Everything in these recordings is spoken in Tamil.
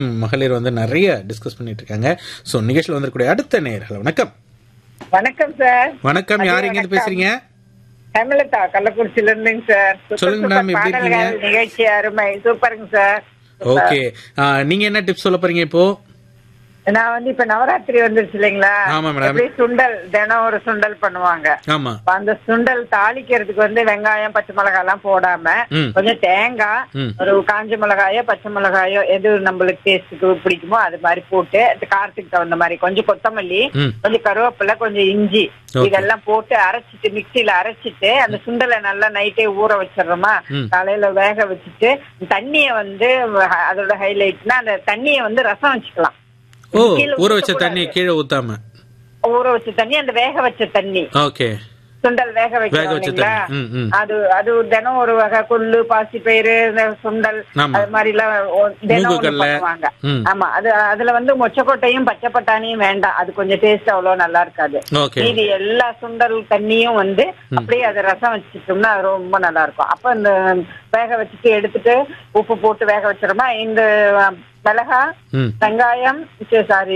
ம், மகளிர் வந்து நிறைய டிஸ்கஸ் பண்ணிட்டு இருக்காங்க ஸோ நிகழ்ச்சியில் வந்திருக்கக்கூடிய அடுத்த நேயர்கள் வணக்கம் வணக்கம் சார் வணக்கம் யார் எங்க இருந்து பேசுறீங்க ஹேமலதா கள்ளக்குறிச்சியில இருந்துங்க சார் சூப்பர் சொல்லுங்க சூப்பர் மேம், எப்படி இருக்கீங்க? பாடல்கள், நிகழ்ச்சி அருமை சூப்பருங்க சார் ஓகே நீங்க என்ன டிப்ஸ் சொல்ல போறீங்க இப்போ நான் வந்து இப்ப நவராத்திரி வந்துருச்சு இல்லைங்களா ஆமா, மேடம். எப்படி சுண்டல் தினம் ஒரு சுண்டல் பண்ணுவாங்க ஆமா அப்ப அந்த சுண்டல் தாளிக்கிறதுக்கு வந்து வெங்காயம் பச்சை மிளகாய் எல்லாம் போடாம ம். கொஞ்சம் தேங்காய் ம். ஒரு காஞ்ச மிளகாயோ பச்சை மிளகாயோ எது நம்மளுக்கு டேஸ்ட்டுக்கு பிடிக்குமோ அது மாதிரி போட்டு அது காரத்துக்கு தகுந்த மாதிரி கொஞ்சம் கொத்தமல்லி ம். கொஞ்சம் கருவேப்பிலை கொஞ்சம் இஞ்சி Okay. இதெல்லாம் போட்டு அரைச்சிட்டு மிக்சியில அரைச்சிட்டு அந்த சுண்டலை நல்லா நைட்டே ஊற வச்சிடுறோமா ம். காலையில வேக வச்சுட்டு தண்ணிய வந்து அஹ், அதோட ஹைலைட்னா அந்த தண்ணிய வந்து ரசம் வச்சுக்கலாம் ஓ கீழே ஊற வச்ச ஊத்தக்கூடாது. தண்ணி கீழே ஊத்தாம ஊற வச்ச தண்ணி அந்த வேக வச்ச தண்ணி ஓகே சுண்டல் வேக வேக வைக்கிறோம் வச்ச இல்லைங்களா தண்ணி. ம், ம். அது அது தினம் ஒரு வகை கொள்ளு பாசி பயிறு சுண்டல் ஆமா. அது மாதிரி எல்லாம் ஒ- தினம் ஒண்ணு மூங்குக்கல்ல. பண்ணுவாங்க ம். ஆமா அது அதுல வந்து மொச்சக்கொட்டையும் பச்சை பட்டாணியும் வேண்டாம் அது கொஞ்சம் டேஸ்ட் அவ்வளவு நல்லா இருக்காது ஓகே மீதி எல்லா சுண்டல் தண்ணியும் வந்து அப்படியே அதை ரசம் வச்சுட்டோம்னா அது ரொம்ப நல்லா இருக்கும் அப்ப இந்த வேக வச்சுட்டு எடுத்துட்டு உப்பு போட்டு வேக வச்சிரோமா இந்த அஹ், மிளகா ம் வெங்காயம் சாரி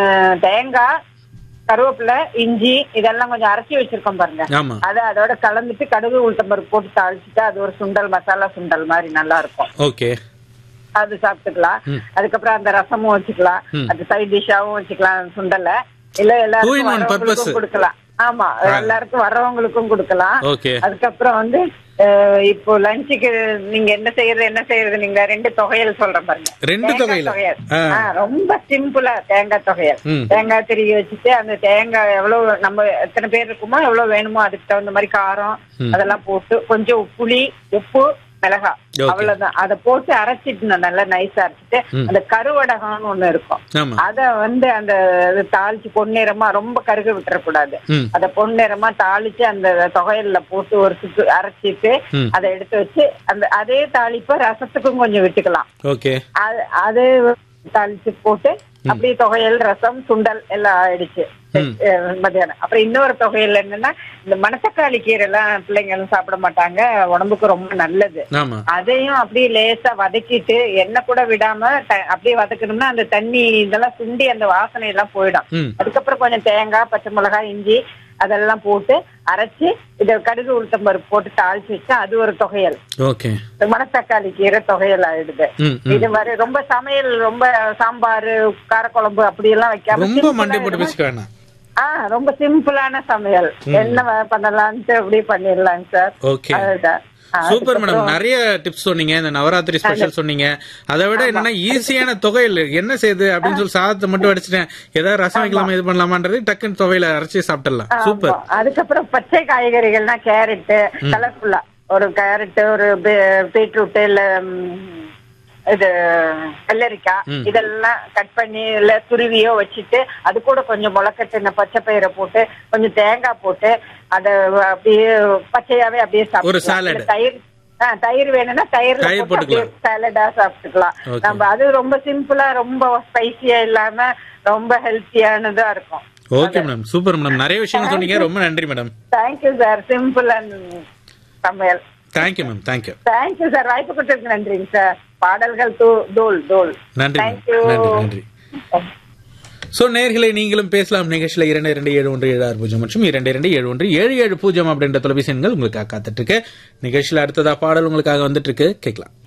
தேங்காய் கருவேப்பிலை இஞ்சி இதெல்லாம் கொஞ்சம் அரைச்சி வச்சிருக்கோம் பாருங்க ஆமா அதை அதோட கலந்துட்டு கடுகு உளுத்தம்பருப்பு போட்டு தாளிச்சுட்டு அது ஒரு சுண்டல் மசாலா சுண்டல் மாதிரி நல்லா இருக்கும் ஓகே அது சாப்பிட்டுக்கலாம் ம். அதுக்கப்புறம் அந்த ரசமும் வச்சுக்கலாம் ம். அது சைட் டிஷ்ஷாவும் வச்சுக்கலாம் சுண்டலை இல்ல Two in எல்லாருக்கும் one purpose. வரவங்களுக்கும் கொடுக்கலாம் ஆமா எல்லாருக்கும் வர்றவங்களுக்கும் கொடுக்கலாம் ஓகே அதுக்கப்புறம் வந்து அஹ், இப்போ லஞ்சுக்கு நீங்க என்ன செய்யறது என்ன செய்யறது நீங்க ரெண்டு தொகையல் சொல்றேன் பாருங்க ரெண்டு தேங்காய் தொகையில? தொகையல். ஆ. ஆ, ரொம்ப சிம்பிளா தேங்காய் தொகையல் ம். தேங்காய் திருகி வச்சுட்டு அந்த தேங்காய் எவ்வளவு நம்ம எத்தனை பேர் இருக்குமோ எவ்வளவு வேணுமோ அதுக்கு தகுந்த மாதிரி காரம் ம். அதெல்லாம் போட்டு கொஞ்சம் புளி உப்பு மிளகா Okay. அவ்வளவுதான் அதை போட்டு அரைச்சிட்டு நல்லா நைஸா அரைச்சிட்டு ம். அந்த கருவடகம்னு ஒண்ணு இருக்கும் ஆமா அத வந்து அந்த இது தாளிச்சு பொன்னிறமா ரொம்ப கருக விட்டுறக்கூடாது ம் அத பொன்னிறமா தாளிச்சு அந்த தொகையல்ல போட்டு ஒரு சுத்து அரைச்சிட்டு ம். அதை எடுத்து வச்சு அந்த அதே தாளிப்ப ரசத்துக்கும் கொஞ்சம் விட்டுக்கலாம் ஓகே அது அது தாளிச்சு போட்டு அப்படியே தொகையல் ரசம் சுண்டல் எல்லாம் ஆயிடுச்சு ம். அஹ் மத்தியானம் அப்புறம் இன்னொரு தொகையல் என்னன்னா இந்த மணத்தக்காளி கீரை எல்லாம் பிள்ளைங்க எல்லாம் சாப்பிட மாட்டாங்க உடம்புக்கு ரொம்ப நல்லது ஆமா அதையும் அப்படியே லேசா வதக்கிட்டு எண்ணெய் கூட விடாம த- அப்படியே வதக்கணும்னா அந்த தண்ணி இதெல்லாம் சுண்டி அந்த வாசனை எல்லாம் போயிடும் ம் அதுக்கப்புறம் கொஞ்சம் தேங்காய் பச்சை மிளகாய் இஞ்சி அதெல்லாம் போட்டு அரைச்சு இத கடுகு உளுத்தம் பருப்பு போட்டு தாளிச்சு வச்சா அது ஒரு தொகையல் ஓகே மணத்தக்காளி கீரை தொகையல் ஆயிடுது ம் ம் இது மாதிரி ரொம்ப சமையல் ரொம்ப சாம்பார் காரக்குழம்பு அப்படி எல்லாம் வைக்காம ரொம்ப simple-ஆ மண்டை போட்டு இருந்தா- பேசிக்க வேணாம் ஆ ரொம்ப சிம்பிளான சமையல் என்ன வ- பண்ணலாம்னு அப்படி பண்ணிடலாங்க சார் ஓகே அதுதான் ஆ, சூப்பர் மேடம் அதுக்கப்புறம் நிறைய டிப்ஸ் சொன்னீங்க இந்த நவராத்திரி ஸ்பெஷல் சொன்னீங்க அதை விட என்னன்னா ஈஸியான தொகையில் என்ன செய்யுது அப்படின்னு சொல்லி சாதத்தை மட்டும் அடிச்சிட்டேன் ஏதாவது ரசம் வைக்கலாமா இது பண்ணலாமான்றது டக்குன்னு தொகையில அரைச்சி சாப்பிட்டுடலாம் சூப்பர் ஆமா. அதுக்கப்புறம் பச்சை காய்கறிகள்னா கேரட் கலர்ஃபுல்லா ஒரு கேரட் ஒரு பீட்ரூட் இல்ல ம், இது வெள்ளரிக்காய் ம். இதெல்லாம் கட் பண்ணி இல்ல துருவியோ வச்சுட்டு அது கூட கொஞ்சம் முளைக்கட்டின பச்சை பயிரை போட்டு கொஞ்சம் தேங்காய் போட்டு அத அப்படியே பச்சையாவே அப்படியே ஒரு சாப்பிடலாம் salad. இல்ல தயிர் ஆ, தயிர் வேணும்னா தயிர்ல தயிர் போட்டு அப்படியே போட்டுக்கலாம். சாலடா சாப்பிட்டுக்கலாம் Okay. நம்ம அது ரொம்ப சிம்பிளா ரொம்ப ஸ்பைசியா இல்லாம ரொம்ப ஹெல்த்தியானதா இருக்கும் ஓகே மேடம் சூப்பர் மேடம் நிறைய விஷயங்கள் சொன்னீங்க ரொம்ப நன்றி madam thank you sir simple and சமையல் thank you ma'am thank you thank you sir வாய்ப்பு கொடுத்ததுக்கு நன்றிங்க சார் பாடல்கள் தூ- தூள் தூள் நன்றி Thank மேம் you. நன்றி நன்றி சோ நேர்களை நீங்களும் பேசலாம் நிகழ்ச்சியில இரண்டு இரண்டு ஏழு ஒன்று ஏழு ஆறு பூஜ்ஜியம் மற்றும் இரண்டு இரண்டு ஏழு ஒன்று ஏழு ஏழு பூஜ்ஜியம் அப்படின்ற தொலைபேசி எண்கள் உங்களுக்காக காத்துட்டு இருக்கு நிகழ்ச்சியில அடுத்ததா பாடல் உங்களுக்காக வந்துட்டு இருக்கு கேட்கலாம்